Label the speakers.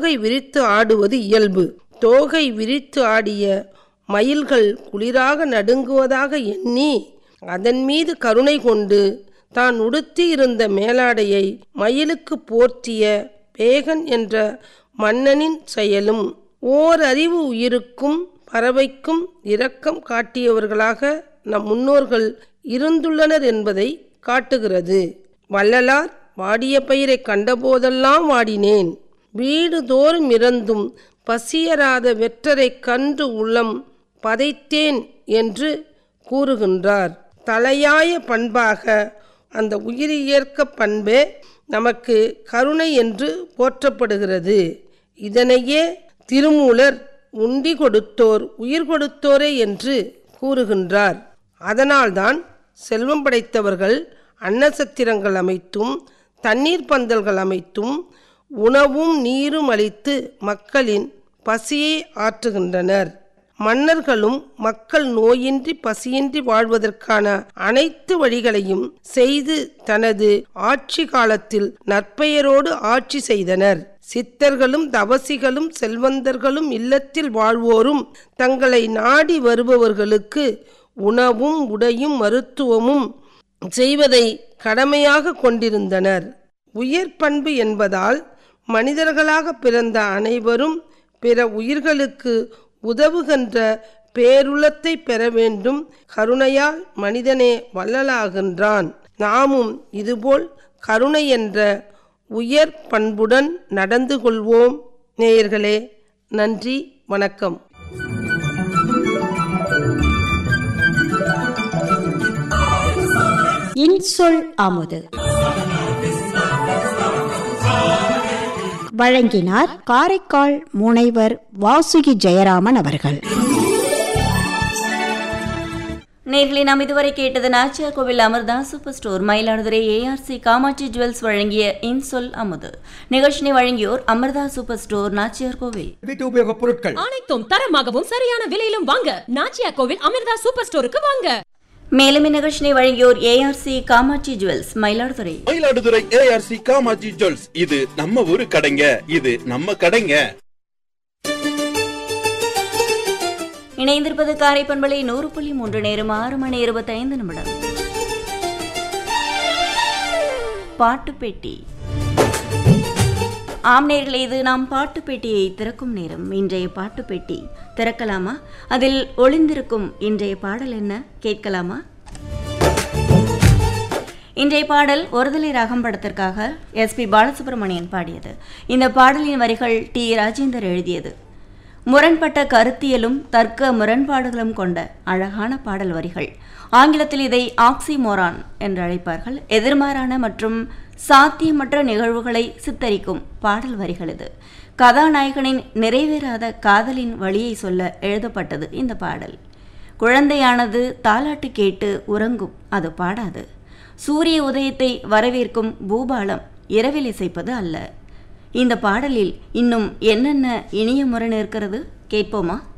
Speaker 1: தோகை விரித்து ஆடுவது இயல்பு தோகை விரித்து ஆடிய மயில்கள் குளிராக நடுங்குவதாக எண்ணி அதன் மீது கருணை கொண்டு தான் உடுத்தி இருந்த மேலாடையை மயிலுக்கு போர்த்திய பேகன் என்ற மன்னனின் செயலும் ஓர் அறிவு உயிருக்கும் பறவைக்கும் இரக்கம் காட்டியவர்களாக நம் முன்னோர்கள் இருந்துள்ளனர் என்பதை காட்டுகிறது வள்ளலார் வாடிய பயிரை கண்டபோதெல்லாம் வாடினேன் வீடு தோறும் இறந்தும் பசியராத வெற்றரை கண்டு உள்ளம் பதைத்தேன் என்று கூறுகின்றார் தலையாய பண்பாக அந்த உயிரியற்க பண்பே நமக்கு கருணை என்று போற்றப்படுகிறது இதனையே திருமூலர் உண்டி கொடுத்தோர் உயிர் கொடுத்தோரே என்று கூறுகின்றார் அதனால்தான் செல்வம் படைத்தவர்கள் அன்னசத்திரங்கள் அமைத்தும் தண்ணீர் பந்தல்கள் அமைத்தும் உணவும் நீரும் அளித்து மக்களின் பசியை ஆற்றுகின்றனர் மன்னர்களும் மக்கள் நோயின்றி பசியின்றி வாழ்வதற்கான அனைத்து வழிகளையும் செய்து தனது ஆட்சி காலத்தில் நற்பெயரோடு ஆட்சி செய்தனர் சித்தர்களும் தவசிகளும் செல்வந்தர்களும் இல்லத்தில் வாழ்வோரும் தங்களை நாடி வருபவர்களுக்கு உணவும் உடையும் மருத்துவமும் செய்வதை கடமையாக கொண்டிருந்தனர் உயர் பண்பு என்பதால் மனிதர்களாக பிறந்த அனைவரும் பிற உயிர்களுக்கு உதவுகின்ற பேருளத்தை பெற வேண்டும் கருணையால் மனிதனே வள்ளலாகின்றான் நாமும் இதுபோல் கருணை என்ற உயர் பண்புடன் நடந்து கொள்வோம் நேயர்களே நன்றி வணக்கம்
Speaker 2: இன்சொல் அமுது வழங்கினார் காரைக்கால் முனைவர் வாசுகி ஜெயராமன் அவர்கள்
Speaker 3: நேர்களை நாம் இதுவரை கேட்டது Nachiyar Kovil Amartha super store Mayiladuthurai ARC Kamatchi jewels வழங்கிய இன்சொல் அமுது நிகழ்ச்சினை வழங்கியோர் அமர்தா சூப்பர் ஸ்டோர் நாச்சியார் கோவில்
Speaker 4: வீட்டு உபயோகப் பொருட்கள்
Speaker 5: அனைத்தும் தரமாகவும் சரியான விலையிலும் வாங்க நாச்சியா கோவில் அமிர்தா சூப்பர் ஸ்டோருக்கு வாங்க
Speaker 3: மேலும் இந்நிகழ்ச்சினை வழங்கியோர் ARC Kamatchi jewels Mayiladuthurai
Speaker 6: Mayiladuthurai ARC Kamatchi jewels இது நம்ம ஊரு கடைங்க இது நம்ம கடைங்க
Speaker 3: இணைந்திருப்பது காரை பண்பலை நூறு புள்ளி மூன்று நேரம் ஆறு மணி இருபத்தைந்து நிமிடம் பாட்டு பெட்டி ஆம் நேர்களே இது நாம் பாட்டு பெட்டியை திறக்கும் நேரம் இன்றைய பாட்டு பெட்டி திறக்கலாமா அதில் ஒளிந்திருக்கும் இன்றைய பாடல் என்ன கேட்கலாமா இன்றைய பாடல் ஒருதலை ராகம் படத்திற்காக எஸ்பி பாலசுப்ரமணியன் பாடியது இந்த பாடலின் வரிகள் டி ராஜேந்தர் எழுதியது முரண்பட்ட கருத்தியலும் தர்க்க முரண்பாடுகளும் கொண்ட அழகான பாடல் வரிகள் ஆங்கிலத்தில் இதை ஆக்சிமோரான் என்று அழைப்பார்கள் எதிர்மாறான மற்றும் சாத்தியமற்ற நிகழ்வுகளை சித்தரிக்கும் பாடல் வரிகள் இது கதாநாயகனின் நிறைவேறாத காதலின் வழியை சொல்ல எழுதப்பட்டது இந்த பாடல் குழந்தையானது தாலாட்டு கேட்டு உறங்கும் அது பாடாது சூரிய உதயத்தை வரவேற்கும் பூபாலம் இரவில் இசைப்பது அல்ல இந்த பாடலில் இன்னும் என்னென்ன இனிய முரண் இருக்கிறது கேட்போமா